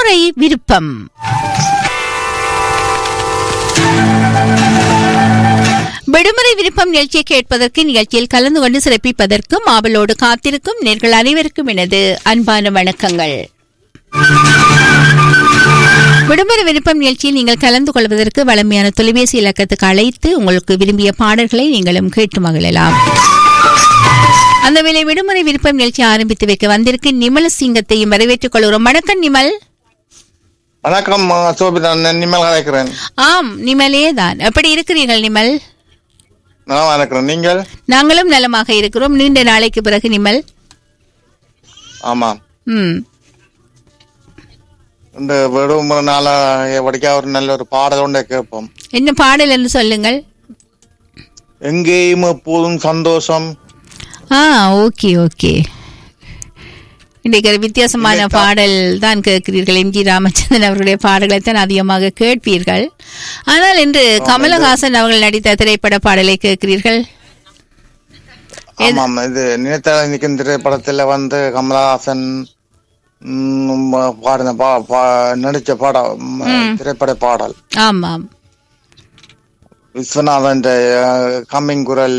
விடுமுறை விருப்பம் விடுமுறை விருப்பம் நிகழ்ச்சியை கேட்பதற்கு நிகழ்ச்சியில் கலந்து கொண்டு சிறப்பிப்பதற்கும் ஆவலோடு காத்திருக்கும் நேர்கள் அனைவருக்கும் எனது அன்பான வணக்கங்கள் விடுமுறை விருப்பம் நிகழ்ச்சியில் நீங்கள் கலந்து கொள்வதற்கு வளமையான தொலைபேசி இலக்கத்துக்கு அழைத்து உங்களுக்கு விரும்பிய பாடல்களை நீங்களும் கேட்டு மகிழலாம் அந்த வேளை விடுமுறை விருப்பம் நிகழ்ச்சி ஆரம்பித்து வைக்க வந்திருக்கு நிமல் சிங்கத்தையும் வரவேற்றுக் கொள்கிறோம் வணக்கம் நிமல் வணக்கம் அஹ், சோபி நான் நிமல் கலைக்கிறேன் ஆம் நிமலே தான் எப்படி இருக்கிறீர்கள் நிமல் நான் இருக்கிறேன் நீங்கள் நாங்களும் நலமாக இருக்கிறோம் நீண்ட நாளைக்கு பிறகு நிமல் ஆமாம் ம் இந்த விடுமுறை நாள படிக்க ஒரு நல்ல ஒரு பாடல் ஒன்றை கேட்போம் என்ன பாடல் என்று சொல்லுங்கள் எங்கேயும் எப்போதும் சந்தோஷம் ஆ ஓகே ஓகே இன்றைக்கு ஒரு வித்தியாசமான இல்லை, பாடல் தான் கேட்கிறீர்கள் எம் ஜி ராமச்சந்திரன் அவர்களுடைய பாடல்களை தான் அதிகமாக கேட்பீர்கள் ஆனால் இன்று கமலஹாசன் அவர்கள் நடித்த திரைப்பட பாடலை கேட்கிறீர்கள் ஆமாம் இது நினைத்த நிற்கும் திரைப்படத்துல வந்து கமலஹாசன் ம், பாடின பா பா- நடிச்ச பாடம் ம், திரைப்பட பாடல் ஆமாம் விஸ்வநாதன் கம்மிங் குரல்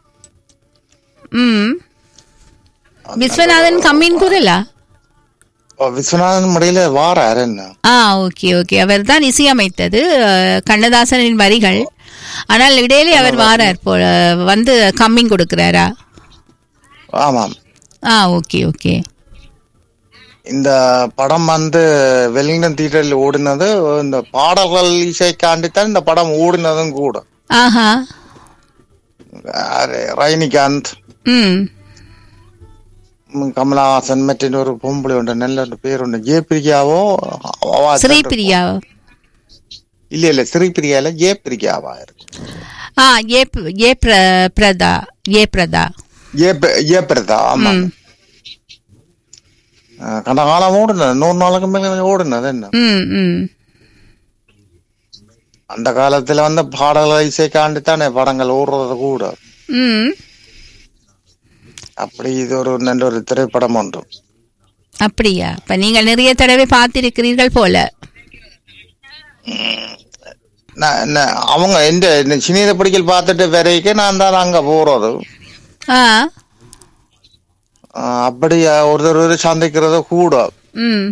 ம் விஸ்வநாதன் கம்மின் குரலா விஸ்வநாதன் முறையில வாராரு என்ன ஆ ஓகே ஓகே அவர் தான் இசையமைத்தது அஹ், கண்ணதாசனின் வரிகள் ஆனால் இடையிலே அவர் வாரார் போல வந்து கம்மிங் கொடுக்கிறாரா ஆமாம் ஆ ஓகே ஓகே இந்த படம் வந்து வெலிங்டன் தியேட்டரில் ஓடினது இந்த பாடல்கள் இசைக்காண்டித்தான் இந்த படம் ஓடினதும் கூட ஆஹா யாரு? ரஜினிகாந்த் ம் ம், கமலஹாசன் மற்ற ஒரு பொம்பளை உண்டு நல்ல ஒரு பேர் உண்டு ஜெயபிரியாவோ அவா தான் ஸ்ரீபிரியா இல்ல இல்ல ஸ்ரீபிரியால ஜெயபிரியாவா இருக்கு ஆ ஏ ப- ஏ பிர- பிரதா ஏ பிரதா ஜெயப- ஜெயபிரதா ஆமா ம் கண்ட காலம் ஓடுனது நூறு நாளுக்கு மேல ஓடுனது என்ன ம் ம் அந்த காலத்துல வந்து பாடல்கள் இசைக்காண்டித்தானே படங்கள் ஓடுறது கூட ம் அப்படி இது ஒரு நல்ல ஒரு திரைப்படம் ஒன்று அப்படியா இப்ப நீங்கள் நிறைய தடவை பார்த்திருக்கிறீர்கள் போல நான் நான் அவங்க எந்த இந்த சினித படிக்கல் பார்த்துட்டு வரைக்கும் நான் தான் அங்க போறது ஆ ஆஹ் அப்படி ஒருத்தர் ஒரு சந்திக்கிறது கூட ம்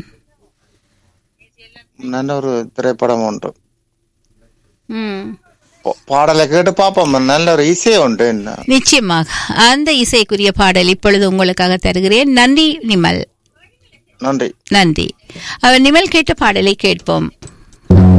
நல்ல ஒரு திரைப்படம் உண்டு ம் பா- பாடலை கேட்டு பார்ப்போம் நல்ல ஒரு இசை உண்டு என்ன நிச்சயமாக அந்த இசைக்குரிய பாடல் இப்பொழுது உங்களுக்காக தருகிறேன் நன்றி நிமல் நன்றி நன்றி அவர் நிமல் கேட்ட பாடலை கேட்போம்